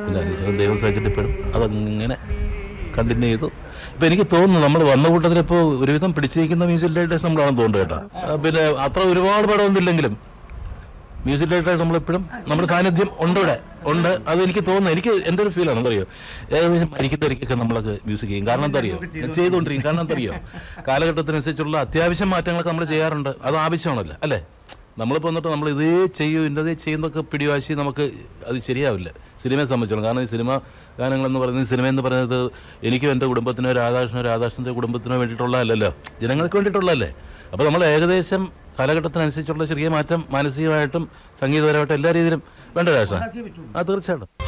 പിന്നെ അതിന് ദൈവം സഹിച്ചിട്ട് ഇപ്പോഴും അതങ്ങനെ കണ്ടിന്യൂ ചെയ്തു ഇപ്പൊ എനിക്ക് തോന്നുന്നു നമ്മൾ വന്ന കൂട്ടത്തിൽ ഇപ്പോൾ ഒരുവിധം പിടിച്ചിരിക്കുന്ന മ്യൂസിക് ഡയറക്ടേഴ്സ് നമ്മളാണെന്ന് തോന്നുന്നു കേട്ടോ ആ, പിന്നെ അത്ര ഒരുപാട് പടമൊന്നും ഇല്ലെങ്കിലും മ്യൂസിക് ഡയറക്ടർ നമ്മളിപ്പോഴും നമ്മുടെ സാന്നിധ്യം ഉണ്ട് ഇവിടെ ഉണ്ട് അത് എനിക്ക് തോന്നുന്നു എനിക്ക് എൻ്റെ ഒരു ഫീലാണ് എന്തറിയോ ഏകദേശം മരിക്കുന്നവരിക്കൊക്കെ നമ്മളത് മ്യൂസിക് ചെയ്യും കാരണം എന്താ അറിയോ ചെയ്തുകൊണ്ടിരിക്കും കാരണം എന്താ അറിയോ കാലഘട്ടത്തിനനുസരിച്ചുള്ള അത്യാവശ്യം മാറ്റങ്ങളൊക്കെ നമ്മൾ ചെയ്യാറുണ്ട് അത് ആവശ്യമാണല്ലോ അല്ലേ നമ്മളിപ്പോൾ വന്നിട്ട് നമ്മൾ ഇതേ ചെയ്യൂ ഇന്നതേ ചെയ്യുന്നൊക്കെ പിടിവാശി നമുക്ക് അത് ശരിയാവില്ല സിനിമയെ സംബന്ധിച്ചോളം കാരണം ഈ സിനിമ ഗാനങ്ങളെന്ന് പറയുന്നത് സിനിമ എന്ന് പറയുന്നത് എനിക്കും എൻ്റെ കുടുംബത്തിനോ രാധാകൃഷ്ണനോ രാധാകൃഷ്ണൻ്റെ കുടുംബത്തിനോ വേണ്ടിയിട്ടുള്ളതല്ലല്ലോ ജനങ്ങൾക്ക് വേണ്ടിയിട്ടുള്ളതല്ലേ അപ്പോൾ നമ്മൾ ഏകദേശം കാലഘട്ടത്തിനനുസരിച്ചുള്ള ചെറിയ മാറ്റം മാനസികമായിട്ടും സംഗീതപരമായിട്ടും എല്ലാ രീതിയിലും വേണ്ട രാഷ്ട്രം ആ തീർച്ചയായിട്ടും